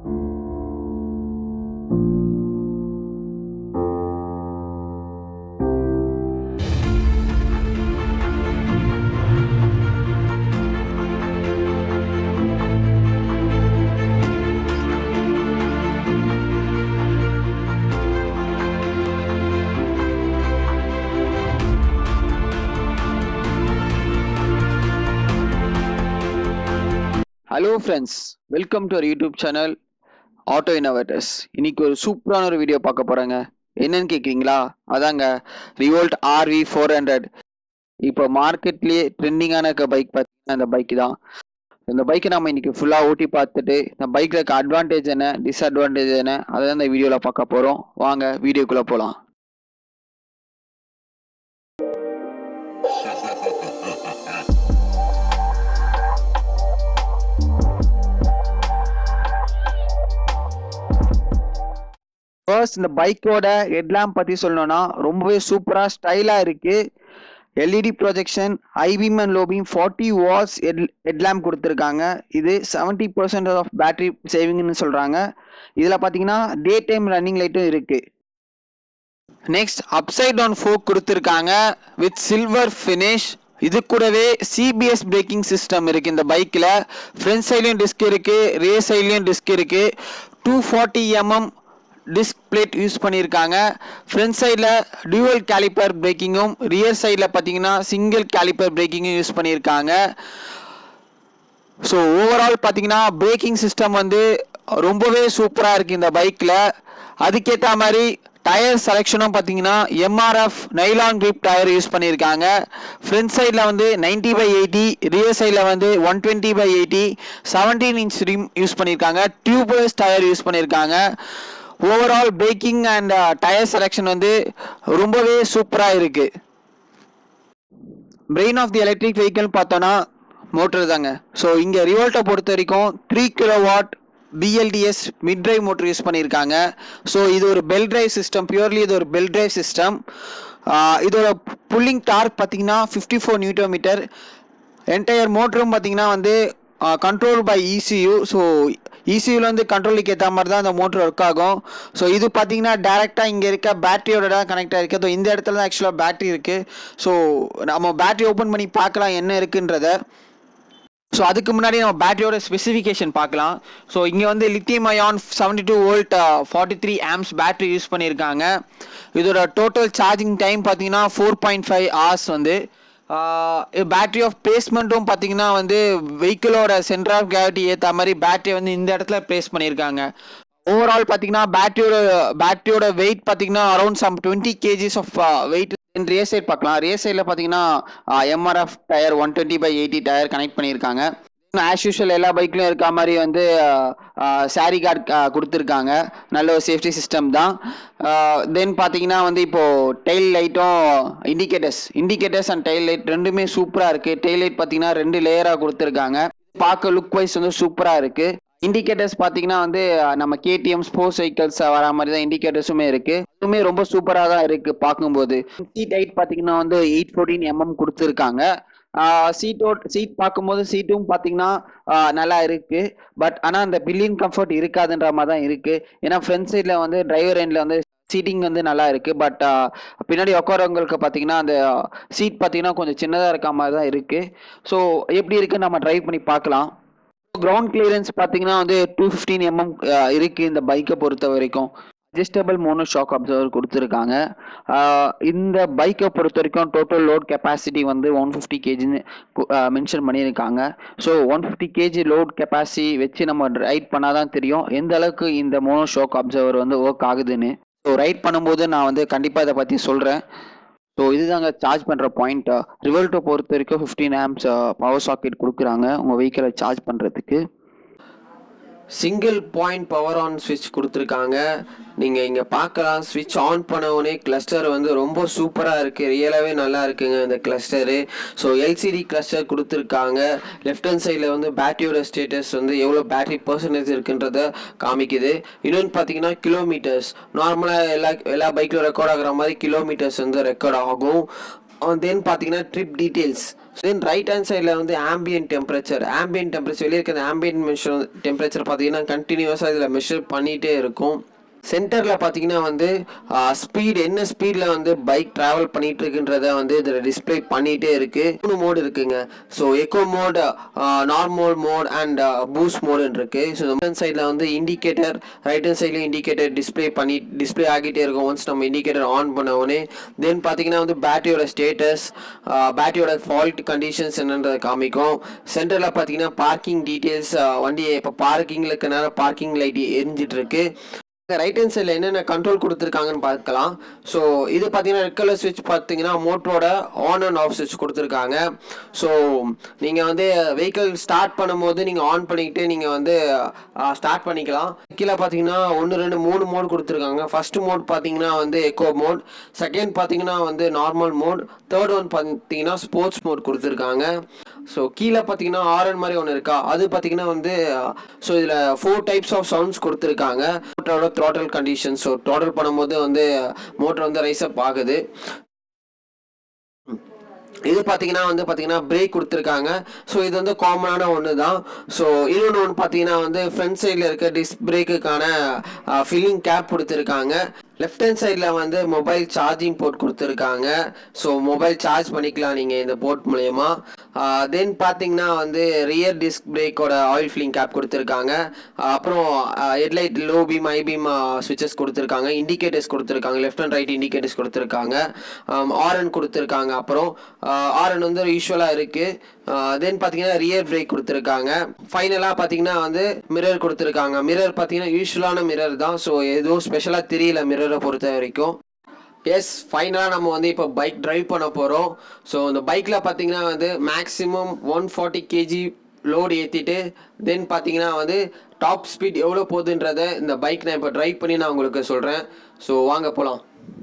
hello friends welcome to our YouTube channel auto innovators இன்னைக்கு ஒரு சூப்பரான ஒரு வீடியோ பார்க்க போகிறேங்க என்னன்னு கேட்குறீங்களா அதாங்க ரிவோல்ட் ஆர்வி ஃபோர் ஹண்ட்ரட் இப்போ மார்க்கெட்லேயே ட்ரெண்டிங்கான இருக்க பைக் பார்த்தீங்கன்னா இந்த பைக் தான் இந்த பைக்கை நம்ம இன்னைக்கு ஃபுல்லாக ஓட்டி பார்த்துட்டு இந்த பைக்கில் இருக்க அட்வான்டேஜ் என்ன டிஸ்அட்வான்டேஜ் என்ன அதை தான் இந்த வீடியோவில் பார்க்க போகிறோம் வாங்க வீடியோக்குள்ளே போகலாம் ஃபர்ஸ்ட் இந்த பைக்கோட ஹெட்லாம்ப் பற்றி சொல்லணும்னா ரொம்பவே சூப்பராக ஸ்டைலாக இருக்குது LED projection high beam and low beam forty watts head headlamp கொடுத்துருக்காங்க இது செவன்ட்டி பர்சன்ட் ஆஃப் பேட்டரி சேவிங்னு சொல்கிறாங்க இதில் பார்த்தீங்கன்னா டே டைம் ரன்னிங் லைட்டும் இருக்குது நெக்ஸ்ட் அப்சைட் டவுன் ஃபோக் கொடுத்துருக்காங்க வித் சில்வர் ஃபினிஷ் இது கூடவே சிபிஎஸ் பிரேக்கிங் சிஸ்டம் இருக்குது இந்த பைக்கில் ஃப்ரண்ட் சைட்லேயும் டிஸ்க் இருக்குது ரே சைட்லேயும் டிஸ்க் இருக்குது two forty MM disc plate use பண்ணியிருக்காங்க ஃப்ரண்ட் சைடில் டியூவல் கேலிப்பர் பிரேக்கிங்கும் ரியர் சைடில் பார்த்தீங்கன்னா சிங்கிள் கேலிப்பர் பிரேக்கிங்கும் யூஸ் பண்ணியிருக்காங்க ஸோ ஓவரால் பார்த்தீங்கன்னா பிரேக்கிங் சிஸ்டம் வந்து ரொம்பவே சூப்பராக இருக்குது இந்த பைக்கில் அதுக்கேற்ற மாதிரி டயர் செலெக்ஷனும் பார்த்தீங்கன்னா MRF nylon grip tyre use பண்ணியிருக்காங்க ஃப்ரண்ட் சைடில் வந்து நைன்டி பை எயிட்டி ரியர் சைடில் வந்து one twenty by eighty seventeen inch rim use பண்ணியிருக்காங்க டியூப்லெஸ் டயர் யூஸ் பண்ணியிருக்காங்க overall braking and tyre selection வந்து ரொம்பவே சூப்பராக இருக்குது brain of the electric vehicle பார்த்தோன்னா மோட்டர் தாங்க ஸோ இங்கே ரிவோல்ட்டை பொறுத்த வரைக்கும் three kilo watt BLDC mid drive motor use பண்ணியிருக்காங்க ஸோ இது ஒரு பெல் டிரைவ் சிஸ்டம் பியூர்லி இது ஒரு பெல் டிரைவ் சிஸ்டம் இதோட புல்லிங் டார்க் பார்த்தீங்கன்னா fifty four newton metre entire மோட்டரும் பார்த்தீங்கன்னா வந்து கண்ட்ரோல் பை இசியூ ஸோ இசியூவில் வந்து கண்ட்ரோலுக்கு ஏற்ற மாதிரி தான் அந்த மோட்டர் ஒர்க் ஆகும் ஸோ இது பார்த்தீங்கன்னா டேரெக்டாக இங்கே இருக்க பேட்டரியோட தான் கனெக்ட் ஆகிருக்கு ஸோ இந்த இடத்துல தான் ஆக்சுவலாக பேட்டரி இருக்குது ஸோ நம்ம பேட்டரி ஓப்பன் பண்ணி பார்க்கலாம் என்ன இருக்குன்றத ஸோ அதுக்கு முன்னாடி நம்ம பேட்டரியோட ஸ்பெசிஃபிகேஷன் பார்க்கலாம் ஸோ இங்கே வந்து lithium ion seventy two volt forty three amps battery use பண்ணியிருக்காங்க இதோட டோட்டல் சார்ஜிங் டைம் பார்த்தீங்கன்னா ஃபோர் பாயிண்ட் ஃபைவ் ஹவர்ஸ் வந்து பேட்டரி ஆஃப் பிளேஸ்மெண்ட்டும் பார்த்தீங்கன்னா வந்து வெஹிக்கிளோட சென்டர் ஆஃப் கிராவிட்டி ஏற்ற மாதிரி பேட்டரி வந்து இந்த இடத்துல பிளேஸ் பண்ணியிருக்காங்க ஓவரால் பார்த்தீங்கன்னா பேட்டரியோட பேட்டரியோட வெயிட் பார்த்தீங்கன்னா around some twenty KGs of weight rear side பார்க்கலாம் ரியர் சைடில் பார்த்தீங்கன்னா MRF tyre one twenty by eighty tyre connect பண்ணியிருக்காங்க ஆஸ் யூஷுவல் எல்லா பைக்லையும் இருக்க மாதிரி வந்து சாரி கார்டு கொடுத்துருக்காங்க நல்ல ஒரு சேஃப்டி சிஸ்டம் தான் தென் பார்த்தீங்கன்னா வந்து இப்போது டெயில் லைட்டும் indicators indicators and tail light ரெண்டுமே சூப்பராக இருக்குது டெயில் லைட் பார்த்தீங்கன்னா ரெண்டு லேயராக கொடுத்துருக்காங்க பார்க்க லுக் வைஸ் வந்து சூப்பராக இருக்குது இண்டிகேட்டர்ஸ் பார்த்தீங்கன்னா வந்து நம்ம கேடிஎம் ஸ்போர்ட்ஸ் வெஹிக்கல்ஸ் வர மாதிரி தான் இண்டிகேட்டர்ஸுமே இருக்கு அதுவுமே ரொம்ப சூப்பராக தான் இருக்கு பார்க்கும்போது சீட் ஹைட் பார்த்தீங்கன்னா வந்து எயிட் ஃபோர்டீன் எம்எம் கொடுத்துருக்காங்க சீட்டோ சீட் பார்க்கும்போது சீட்டும் பார்த்தீங்கன்னா நல்லா இருக்கு பட் ஆனால் அந்த பில்லியன் கம்ஃபர்ட் இருக்காதுன்ற மாதிரி தான் இருக்கு ஏன்னா ஃப்ரண்ட் சைடில் வந்து டிரைவர் எண்டில் வந்து சீட்டிங் வந்து நல்லா இருக்கு பட் பின்னாடி உட்காரவங்களுக்கு பார்த்தீங்கன்னா அந்த சீட் பார்த்தீங்கன்னா கொஞ்சம் சின்னதாக இருக்க மாதிரி தான் இருக்கு ஸோ எப்படி இருக்குன்னு நம்ம ட்ரைவ் பண்ணி பார்க்கலாம் கிரவுண்ட் கிளியரன்ஸ் பார்த்தீங்கன்னா வந்து டூ ஃபிஃப்டீன் எம்எம் இருக்குது இந்த பைக்கை பொறுத்த வரைக்கும் அட்ஜஸ்டபிள் மோனோ ஷாக் அப்சர்வர் கொடுத்துருக்காங்க இந்த பைக்கை பொறுத்த வரைக்கும் டோட்டல் லோட் கெப்பாசிட்டி வந்து ஒன் ஃபிஃப்டி கேஜின்னு மென்ஷன் பண்ணியிருக்காங்க so one fifty KG load capacity வச்சு நம்ம ரைட் பண்ணால் தான் தெரியும் எந்த அளவுக்கு இந்த மோனோ ஷாக் அப்சர்வர் வந்து ஒர்க் ஆகுதுன்னு ஸோ ரைட் பண்ணும்போது நான் வந்து கண்டிப்பாக இதை பற்றி சொல்கிறேன் ஸோ இதுதாங்க சார்ஜ் பண்ணுற பாயிண்ட் ரிவல்ட்டோ பொறுத்த வரைக்கும் ஃபிஃப்டீன் ஆம்ஸ் பவர் சாக்கெட் கொடுக்குறாங்க உங்கள் வெஹிக்கிளை சார்ஜ் பண்ணுறதுக்கு சிங்கிள் பாயிண்ட் பவர் ஆன் ஸ்விட்ச் கொடுத்துருக்காங்க நீங்கள் இங்கே பார்க்கலாம் ஸ்விட்ச் ஆன் பண்ண உடனே கிளஸ்டர் வந்து ரொம்ப சூப்பராக இருக்குது ரியலாகவே நல்லா இருக்குங்க இந்த கிளஸ்டரு ஸோ எல்சிடி கிளஸ்டர் கொடுத்துருக்காங்க லெஃப்ட் ஹேண்ட் சைடில் வந்து பேட்டரியோட ஸ்டேட்டஸ் வந்து எவ்வளோ பேட்டரி பர்சன்டேஜ் இருக்குன்றத காமிக்குது இன்னொன்று பார்த்தீங்கன்னா கிலோமீட்டர்ஸ் நார்மலாக எல்லா எல்லா பைக்கில் ரெக்கார்ட் ஆகிற மாதிரி கிலோமீட்டர்ஸ் வந்து ரெக்கார்ட் ஆகும் தென் பார்த்தீங்கன்னா trip details then right hand சைடில் வந்து ஆம்பியன் டெம்பரேச்சர் ஆம்பியன் டெம்பரேச்சர் வெளியே இருக்கிற ஆம்பியன் மெஷர் டெம்பரேச்சர் பார்த்தீங்கன்னா கண்டினியூஸாக இதில் மெஷர் பண்ணிகிட்டே இருக்கும் சென்டரில் பார்த்தீங்கன்னா வந்து ஸ்பீட் என்ன ஸ்பீடில் வந்து பைக் ட்ராவல் பண்ணிட்டு இருக்குன்றத வந்து இதில் டிஸ்ப்ளே பண்ணிகிட்டே இருக்கு மூணு மோடு இருக்குங்க so eco mode normal mode and boost மோடுன்னு இருக்கு ஸோ லெஃப்ட் சைடில் வந்து இண்டிகேட்டர் ரைட் ஹேண்ட் சைட்லையும் இண்டிகேட்டர் டிஸ்ப்ளே பண்ணி டிஸ்ப்ளே ஆகிட்டே இருக்கும் ஒன்ஸ் நம்ம இண்டிகேட்டர் ஆன் பண்ண உடனே தென் பார்த்தீங்கன்னா வந்து பேட்டரியோட ஸ்டேட்டஸ் பேட்டரியோட ஃபால்ட் கண்டிஷன்ஸ் என்னன்றதை காமிக்கும் சென்டரில் பார்த்தீங்கன்னா பார்க்கிங் டீட்டெயில்ஸ் வண்டி இப்போ பார்க்கிங்கில் இருக்கனால பார்க்கிங் லைட் எரிஞ்சிட்டு இருக்கு ரைட் ஹேண்ட் சைடில் என்னென்ன கண்ட்ரோல் கொடுத்துருக்காங்கன்னு பார்க்கலாம் ஸோ இது பார்த்தீங்கன்னா ரெட் கலர் ஸ்விட்ச் பார்த்தீங்கன்னா மோட்டரோட ஆன் அண்ட் ஆஃப் ஸ்விட்ச் கொடுத்துருக்காங்க ஸோ நீங்கள் வந்து வெஹிக்கிள் ஸ்டார்ட் பண்ணும்போது நீங்கள் ஆன் பண்ணிக்கிட்டு நீங்கள் வந்து ஸ்டார்ட் பண்ணிக்கலாம் கீழே பார்த்தீங்கன்னா ஒன்று ரெண்டு மூணு மோட் கொடுத்துருக்காங்க ஃபர்ஸ்ட் மோட் பார்த்தீங்கன்னா வந்து எக்கோ மோட் செகண்ட் பார்த்தீங்கன்னா வந்து நார்மல் மோட் தேர்ட் ஒன் பார்த்தீங்கன்னா ஸ்போர்ட்ஸ் மோட் கொடுத்துருக்காங்க ஸோ கீழே பார்த்தீங்கன்னா ஆரன் மாதிரி ஒன்று இருக்கா அது பார்த்தீங்கன்னா வந்து ஸோ இதில் ஃபோர் டைப்ஸ் ஆஃப் சவுண்ட்ஸ் கொடுத்துருக்காங்க மோட்டரோட த்ராட்டல் கண்டிஷன் ஸோ த்ராட்டல் பண்ணும்போது வந்து மோட்டர் வந்து ரைஸ் அப் ஆகுது இது பார்த்தீங்கன்னா வந்து பார்த்தீங்கன்னா பிரேக் கொடுத்துருக்காங்க ஸோ இது வந்து காமனான ஒன்று தான் ஸோ இன்னொன்று ஒன்று பார்த்தீங்கன்னா வந்து ஃப்ரண்ட் சைடில் இருக்க டிஸ்க் பிரேக்குக்கான ஃபில்லிங் கேப் கொடுத்துருக்காங்க லெஃப்ட் ஹேண்ட் சைடில் வந்து மொபைல் சார்ஜிங் போர்ட் கொடுத்துருக்காங்க ஸோ மொபைல் சார்ஜ் பண்ணிக்கலாம் நீங்கள் இந்த போர்ட் மூலயமா தென் பார்த்தீங்கன்னா வந்து ரியர் டிஸ்க் பிரேக்கோட ஆயில் ஃபில்லிங் கேப் கொடுத்துருக்காங்க அப்புறம் headlight low beam high beam switches கொடுத்துருக்காங்க இண்டிகேட்டர்ஸ் கொடுத்துருக்காங்க லெஃப்ட் அண்ட் ரைட் இண்டிகேட்டர்ஸ் கொடுத்துருக்காங்க ஆர்என் கொடுத்துருக்காங்க அப்புறம் ஆர்என் வந்து யூஸ்வலாக இருக்குது தென் பார்த்தீங்கன்னா ரியர் பிரேக் கொடுத்துருக்காங்க ஃபைனலாக பார்த்தீங்கன்னா வந்து மிரர் கொடுத்துருக்காங்க மிரர் பார்த்தீங்கன்னா யூஸ்வலான மிரர் தான் ஸோ எதுவும் ஸ்பெஷலாக தெரியல மிரரை பொறுத்த வரைக்கும் எஸ் ஃபைனலாக நம்ம வந்து இப்போ பைக் டிரைவ் பண்ண போகிறோம் ஸோ இந்த பைக்கில் பார்த்தீங்கன்னா வந்து maximum one forty KG load ஏற்றிட்டு தென் பார்த்தீங்கன்னா வந்து டாப் ஸ்பீட் எவ்வளோ போகுதுன்றதை இந்த பைக் நான் இப்போ டிரைவ் பண்ணி நான் உங்களுக்கு சொல்கிறேன் ஸோ வாங்க போகலாம்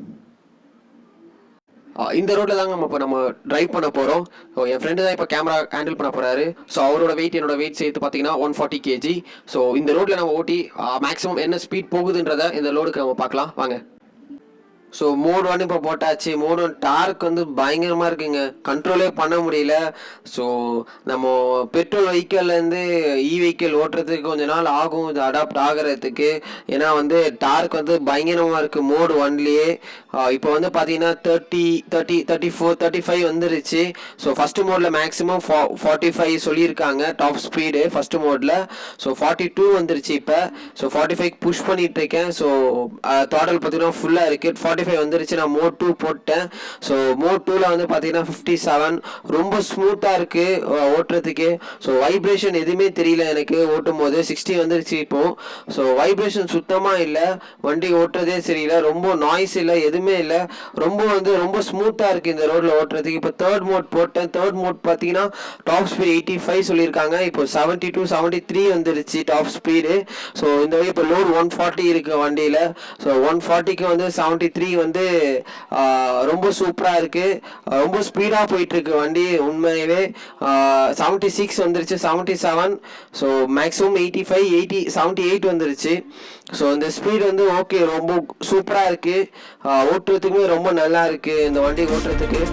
இந்த ரோட்டில் தாங்க நம்ம இப்போ நம்ம டிரைவ் பண்ண போகிறோம் ஸோ என் ஃப்ரெண்டு தான் இப்போ கேமரா ஹேண்டில் பண்ண போகிறாரு ஸோ அவரோட வெயிட் என்னோட வெயிட் சேர்த்து பார்த்தீங்கன்னா ஒன் ஃபார்ட்டி கேஜி ஸோ இந்த ரோட்டில் நம்ம ஓட்டி மேக்ஸிமம் என்ன ஸ்பீட் போகுதுன்றதை இந்த லோடுக்கு நம்ம பார்க்கலாம் வாங்க ஸோ மோட் ஒன் இப்போ போட்டாச்சு மோட் ஒன் டார்க் வந்து பயங்கரமாக இருக்குங்க கண்ட்ரோலே பண்ண முடியல ஸோ நம்ம பெட்ரோல் வெஹிக்கல்லேருந்து இ வெஹிக்கிள் ஓட்டுறதுக்கு கொஞ்ச நாள் ஆகும் இது அடாப்ட் ஆகிறதுக்கு ஏன்னா வந்து டார்க் வந்து பயங்கரமாக இருக்குது மோடு ஒன்லேயே இப்போ வந்து பார்த்தீங்கன்னா thirty thirty thirty four thirty five வந்துருச்சு ஸோ ஃபஸ்ட்டு மோடில் மேக்ஸிமம் ஃபா ஃபார்ட்டி ஃபைவ் சொல்லியிருக்காங்க டாப் ஸ்பீடு ஃபஸ்ட்டு மோடில் ஸோ ஃபார்ட்டி டூ வந்துருச்சு இப்போ ஸோ ஃபார்ட்டி ஃபைவ் புஷ் பண்ணிட்டு இருக்கேன் ஸோ த்ராடல் பார்த்தீங்கன்னா ஃபுல்லாக இருக்குது ஃபார்ட்டி ஃபைவ் வந்துருச்சு நான் மோட் டூ போட்டேன் ஸோ மோட் டூவில் வந்து பார்த்தீங்கன்னா ஃபிஃப்டி செவன் ரொம்ப ஸ்மூத்தாக இருக்குது ஓட்டுறதுக்கு ஸோ வைப்ரேஷன் எதுவுமே தெரியல எனக்கு ஓட்டும் போது சிக்ஸ்டி வந்துருச்சு இப்போ ஸோ வைப்ரேஷன் சுத்தமாக இல்லை வண்டி ஓட்டுறதே சரியில்லை ரொம்ப நாய்ஸ் இல்லை எதுவுமே இல்லை ரொம்ப வந்து ரொம்ப ஸ்மூத்தாக இருக்குது இந்த ரோட்டில் ஓட்டுறதுக்கு இப்போ தேர்ட் மோட் போட்டேன் தேர்ட் மோட் பார்த்தீங்கன்னா டாப் ஸ்பீட் எயிட்டி ஃபைவ் சொல்லியிருக்காங்க இப்போ செவன்ட்டி டூ செவன்ட்டி த்ரீ வந்துருச்சு டாப் ஸ்பீடு ஸோ இந்த வழி இப்போ லோட் ஒன் ஃபார்ட்டி இருக்குது வண்டியில் ஸோ ஒன் ஃபார்ட்டிக்கு வந்து செவன்ட்டி த்ரீ வந்து ஆஹ், ரொம்ப சூப்பராக இருக்குது ரொம்ப ஸ்பீடாக போயிட்டுருக்கு வண்டி உண்மையாகவே செவன்ட்டி சிக்ஸ் வந்துருச்சு seventy seven so maximum eighty five eighty seventy eight வந்துருச்சு ஸோ இந்த ஸ்பீடு வந்து ஓகே ரொம்ப சூப்பராக இருக்குது ஓட்டுறதுக்குமே ரொம்ப நல்லா இருக்குது இந்த வண்டி ஓட்டுறதுக்கு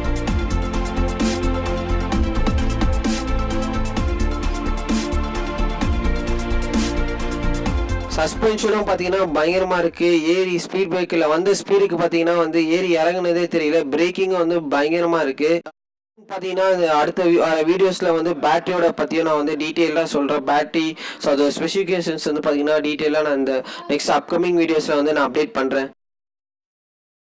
சஸ்பென்ஷனும் பார்த்தீங்கன்னா பயங்கரமாக இருக்குது ஏறி ஸ்பீட் பிரேக்கில் வந்து ஸ்பீடுக்கு பார்த்தீங்கன்னா வந்து ஏறி இறங்குனதே தெரியல பிரேக்கிங்கும் வந்து பயங்கரமாக இருக்குது பார்த்தீங்கன்னா இது அடுத்த வீடியோஸில் வந்து பேட்டரியோட பற்றியும் நான் வந்து டீட்டெயிலாக சொல்கிறேன் பேட்டரி ஸோ அதோட ஸ்பெசிஃபிகேஷன்ஸ் வந்து பார்த்தீங்கன்னா டீட்டெயிலாக நான் இந்த நெக்ஸ்ட் அப்கமிங் வீடியோஸில் வந்து நான் அப்டேட் பண்ணுறேன்